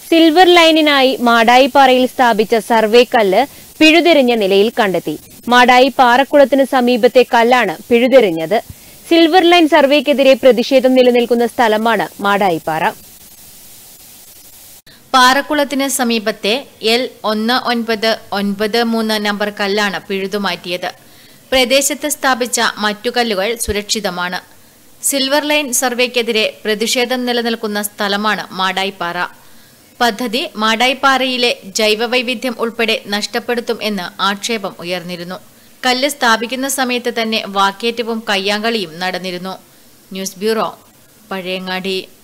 silver ലൈനിനായി മാടായിപ്പാറയിൽ സ്ഥാപിച്ച survey കല്ല് പിഴുതെറിഞ്ഞ നിലയിൽ കണ്ടെത്തി മാടായി പാറക്കുളത്തിന് സമീപത്തെ കല്ലാണ് പിഴുതെറിഞ്ഞത് സിൽവർ ലൈൻ സർവേക്കെതിരെ പ്രതിഷേധം നിലനിൽക്കുന്ന സ്ഥലമാണ് മാടായിപ്പാറ പാറക്കുളത്തിന് സമീപത്തെ എൽ ഒന്ന് ഒൻപത് ഒൻപത് മൂന്ന് നമ്പർ കല്ലാണ് പിഴുതുമാറ്റിയത് പ്രദേശത്ത് സ്ഥാപിച്ച മറ്റു കല്ലുകൾ സുരക്ഷിതമാണ് സിൽവർ ലൈൻ സർവേക്കെതിരെ പ്രതിഷേധം നിലനിൽക്കുന്ന സ്ഥലമാണ് മാടായിപ്പാറ പദ്ധതി മാടായിപ്പാറയിലെ ജൈവവൈവിധ്യം ഉൾപ്പെടെ നഷ്ടപ്പെടുത്തും എന്ന് ആക്ഷേപം ഉയർന്നിരുന്നു കല്ല് സ്ഥാപിക്കുന്ന സമയത്ത് തന്നെ വാക്കേറ്റവും കയ്യാങ്കളിയും നടന്നിരുന്നു ന്യൂസ് ബ്യൂറോ പഴയങ്ങാടി